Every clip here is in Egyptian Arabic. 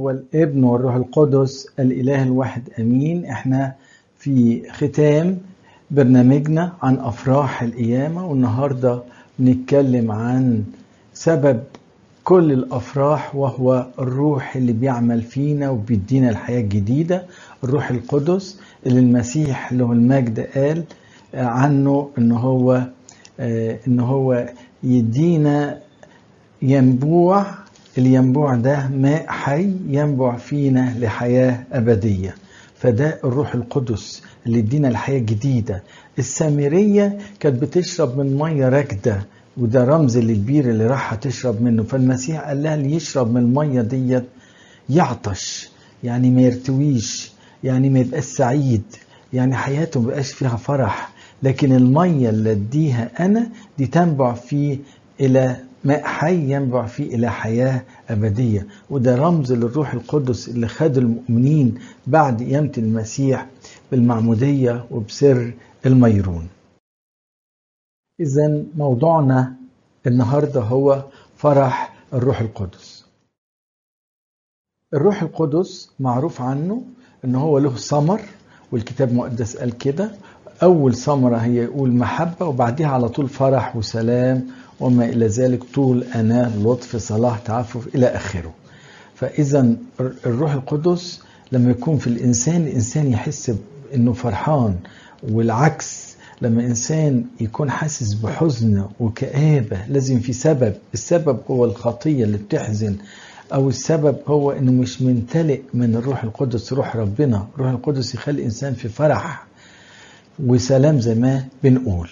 والابن والروح القدس الإله الواحد أمين احنا في ختام برنامجنا عن أفراح القيامة والنهاردة بنتكلم عن سبب كل الأفراح وهو الروح اللي بيعمل فينا وبيدينا الحياة الجديدة الروح القدس اللي المسيح له المجد قال عنه ان هو ان هو يدينا ينبوع الينبوع ده ماء حي ينبع فينا لحياة أبدية فده الروح القدس اللي يدينا الحياة الجديدة السامرية كانت بتشرب من مية راكدة وده رمز للبير اللي راح تشرب منه فالمسيح قال لها اللي يشرب من المية ديت يعطش يعني ما يرتويش يعني ما يبقاش سعيد يعني حياته ما بقاش فيها فرح لكن المية اللي اديها أنا دي تنبع فيه إلى ماء حي ينبع فيه إلى حياة أبدية وده رمز للروح القدس اللي خد المؤمنين بعد قيامة المسيح بالمعمودية وبسر الميرون إذا موضوعنا النهاردة هو فرح الروح القدس الروح القدس معروف عنه ان هو له ثمر والكتاب المقدس قال كده اول ثمره هي يقول محبه وبعديها على طول فرح وسلام وما الى ذلك طول اناه لطف صلاح تعفف الى اخره فاذا الروح القدس لما يكون في الانسان الانسان يحس انه فرحان والعكس لما انسان يكون حاسس بحزن وكآبة لازم في سبب السبب هو الخطية اللي بتحزن او السبب هو انه مش ممتلئ من الروح القدس روح ربنا الروح القدس يخلي الانسان في فرح وسلام زي ما بنقول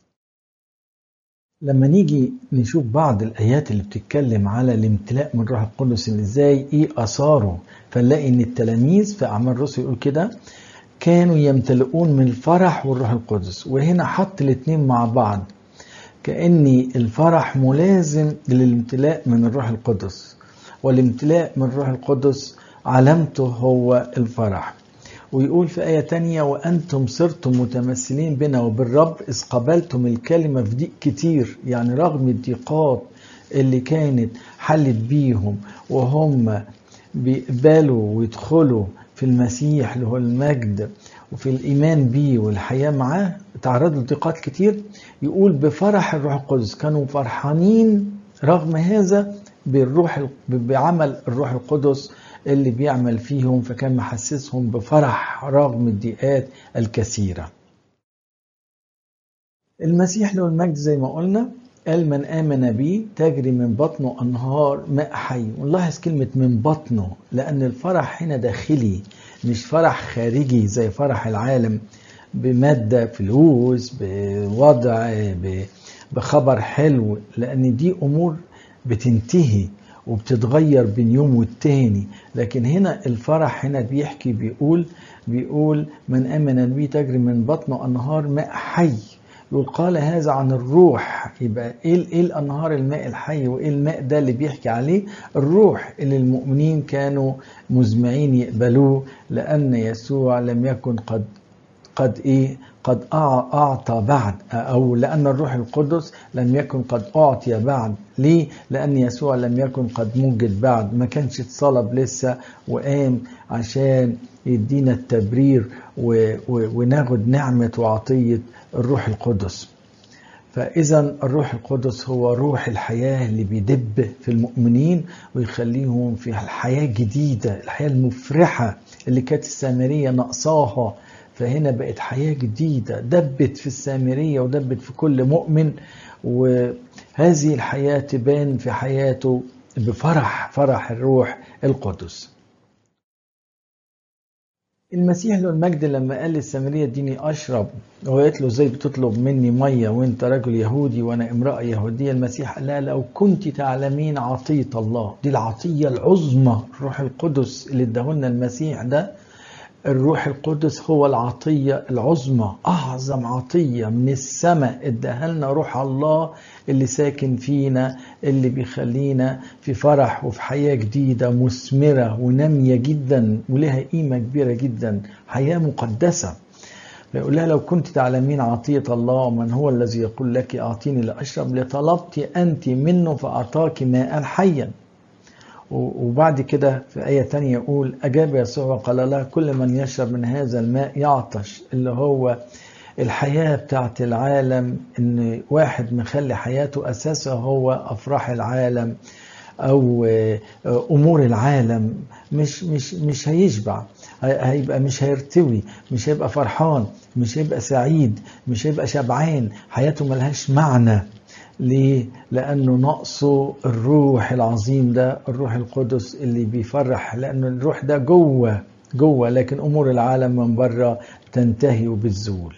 لما نيجي نشوف بعض الايات اللي بتتكلم على الامتلاء من الروح القدس ان ازاي ايه اثاره فنلاقي ان التلاميذ في اعمال الرسل يقول كده كانوا يمتلئون من الفرح والروح القدس وهنا حط الاثنين مع بعض كأن الفرح ملازم للامتلاء من الروح القدس والامتلاء من الروح القدس علامته هو الفرح ويقول في آية تانية وأنتم صرتم متمثلين بنا وبالرب إذ قبلتم الكلمة في ضيق كتير يعني رغم الضيقات اللي كانت حلت بيهم وهم بيقبلوا ويدخلوا في المسيح اللي هو المجد وفي الإيمان بيه والحياة معاه تعرضوا لضيقات كتير يقول بفرح الروح القدس كانوا فرحانين رغم هذا بالروح بعمل الروح القدس اللي بيعمل فيهم فكان محسسهم بفرح رغم الضيقات الكثيرة المسيح له المجد زي ما قلنا قال من آمن بي تجري من بطنه أنهار ماء حي ونلاحظ كلمة من بطنه لأن الفرح هنا داخلي مش فرح خارجي زي فرح العالم بمادة فلوس بوضع بخبر حلو لأن دي أمور بتنتهي وبتتغير بين يوم والتاني لكن هنا الفرح هنا بيحكي بيقول بيقول من امن بي تجري من بطنه انهار ماء حي يقول قال هذا عن الروح يبقى ايه ايه الانهار الماء الحي وايه الماء ده اللي بيحكي عليه الروح اللي المؤمنين كانوا مزمعين يقبلوه لان يسوع لم يكن قد قد ايه قد اعطى بعد او لان الروح القدس لم يكن قد اعطي بعد ليه لان يسوع لم يكن قد موجد بعد ما كانش اتصلب لسه وقام عشان يدينا التبرير و و وناخد نعمه وعطيه الروح القدس فاذا الروح القدس هو روح الحياه اللي بيدب في المؤمنين ويخليهم في الحياه الجديده الحياه المفرحه اللي كانت السامريه ناقصاها فهنا بقت حياة جديدة دبت في السامرية ودبت في كل مؤمن وهذه الحياة تبان في حياته بفرح فرح الروح القدس المسيح له المجد لما قال للسامرية اديني أشرب وقالت له ازاي بتطلب مني مية وانت رجل يهودي وانا امرأة يهودية المسيح قال لها لو كنت تعلمين عطية الله دي العطية العظمى الروح القدس اللي اداهولنا المسيح ده الروح القدس هو العطية العظمى أعظم عطية من السماء اداها لنا روح الله اللي ساكن فينا اللي بيخلينا في فرح وفي حياة جديدة مثمرة ونامية جدا ولها قيمة كبيرة جدا حياة مقدسة فيقول لها لو كنت تعلمين عطية الله ومن هو الذي يقول لك أعطيني لأشرب لطلبت أنت منه فأعطاك ماء حيا وبعد كده في آية تانية يقول أجاب يسوع وقال له كل من يشرب من هذا الماء يعطش اللي هو الحياة بتاعت العالم إن واحد مخلي حياته أساسها هو أفراح العالم أو أمور العالم مش مش مش هيشبع هيبقى مش هيرتوي مش هيبقى فرحان مش هيبقى سعيد مش هيبقى شبعان حياته ملهاش معنى ليه؟ لأنه نقصه الروح العظيم ده الروح القدس اللي بيفرح لأنه الروح ده جوه جوه لكن أمور العالم من بره تنتهي وبتزول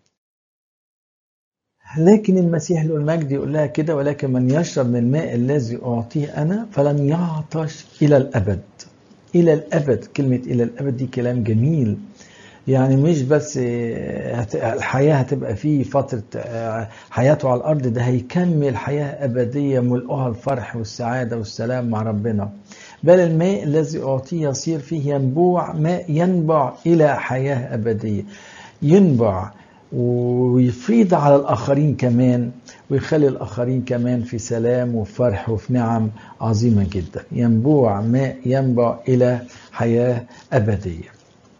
لكن المسيح له المجد يقول لها كده ولكن من يشرب من الماء الذي أعطيه أنا فلن يعطش إلى الأبد إلى الأبد كلمة إلى الأبد دي كلام جميل يعني مش بس الحياة هتبقى فيه فترة حياته على الأرض ده هيكمل حياة أبدية ملؤها الفرح والسعادة والسلام مع ربنا بل الماء الذي أعطيه يصير فيه ينبوع ماء ينبع إلى حياة أبدية ينبع ويفيض على الآخرين كمان ويخلي الآخرين كمان في سلام وفرح وفي نعم عظيمة جدا ينبوع ماء ينبع إلى حياة أبدية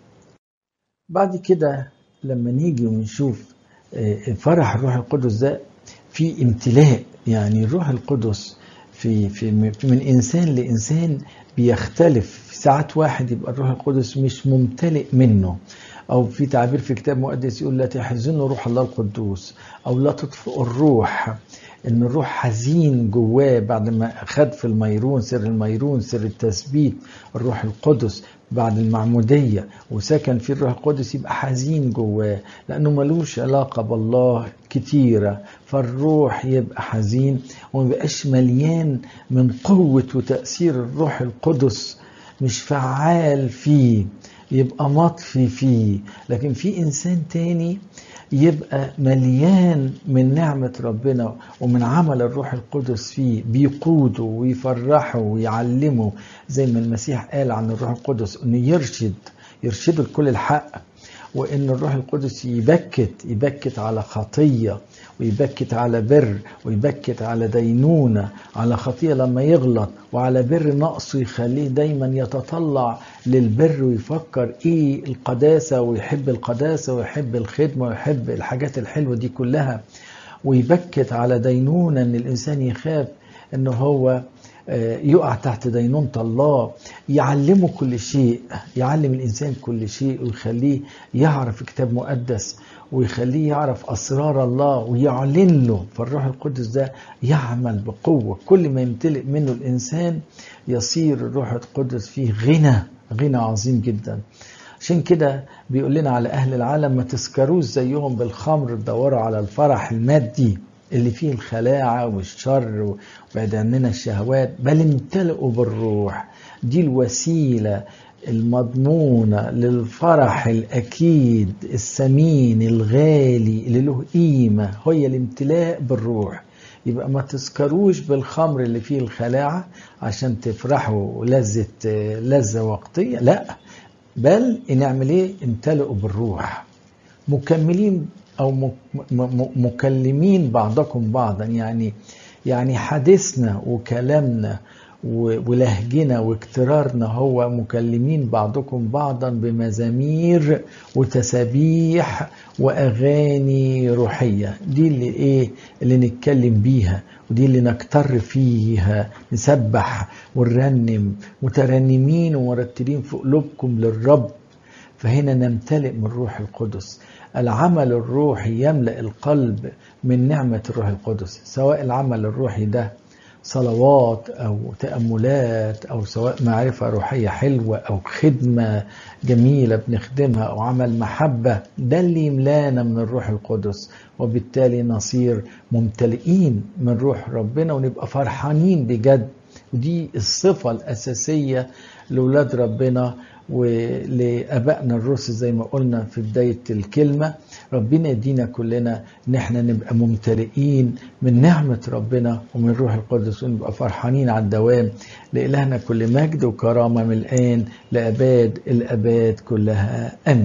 بعد كده لما نيجي ونشوف فرح الروح القدس ده في امتلاء يعني الروح القدس في في من انسان لانسان بيختلف ساعات واحد يبقى الروح القدس مش ممتلئ منه او في تعبير في كتاب مقدس يقول لا تحزنوا روح الله القدوس او لا تطفئوا الروح ان الروح حزين جواه بعد ما خد في الميرون سر الميرون سر التثبيت الروح القدس بعد المعمودية وسكن في الروح القدس يبقى حزين جواه لأنه ملوش علاقة بالله كتيرة فالروح يبقى حزين وما يبقاش مليان من قوة وتأثير الروح القدس مش فعال فيه يبقى مطفي فيه لكن في إنسان تاني يبقى مليان من نعمة ربنا ومن عمل الروح القدس فيه بيقوده ويفرحه ويعلمه زي ما المسيح قال عن الروح القدس انه يرشد يرشده لكل الحق وان الروح القدس يبكت يبكت على خطيه ويبكت على بر ويبكت على دينونه على خطيه لما يغلط وعلى بر نقصه يخليه دايما يتطلع للبر ويفكر ايه القداسه ويحب القداسه ويحب الخدمه ويحب الحاجات الحلوه دي كلها ويبكت على دينونه ان الانسان يخاف ان هو يقع تحت دينونة الله يعلمه كل شيء يعلم الإنسان كل شيء ويخليه يعرف كتاب مقدس ويخليه يعرف أسرار الله ويعلن له فالروح القدس ده يعمل بقوة كل ما يمتلئ منه الإنسان يصير الروح القدس فيه غنى غنى عظيم جدا عشان كده بيقول لنا على أهل العالم ما تسكروش زيهم بالخمر تدوروا على الفرح المادي اللي فيه الخلاعة والشر وبعد عننا الشهوات بل امتلئوا بالروح دي الوسيلة المضمونة للفرح الأكيد الثمين الغالي اللي له قيمة هي الامتلاء بالروح يبقى ما تذكروش بالخمر اللي فيه الخلاعة عشان تفرحوا لذة لذة وقتية لا بل نعمل ايه امتلئوا بالروح مكملين او مكلمين بعضكم بعضا يعني يعني حديثنا وكلامنا ولهجنا واكترارنا هو مكلمين بعضكم بعضا بمزامير وتسابيح واغاني روحيه دي اللي ايه اللي نتكلم بيها ودي اللي نكتر فيها نسبح ونرنم مترنمين ومرتلين في قلوبكم للرب فهنا نمتلئ من روح القدس العمل الروحي يملأ القلب من نعمة الروح القدس سواء العمل الروحي ده صلوات أو تأملات أو سواء معرفة روحية حلوة أو خدمة جميلة بنخدمها أو عمل محبة ده اللي يملانا من الروح القدس وبالتالي نصير ممتلئين من روح ربنا ونبقى فرحانين بجد ودي الصفة الأساسية لولاد ربنا ولابائنا الرسل زي ما قلنا في بدايه الكلمه ربنا يدينا كلنا ان احنا نبقى ممتلئين من نعمه ربنا ومن روح القدس ونبقى فرحانين على الدوام لالهنا كل مجد وكرامه من الان لاباد الاباد كلها امين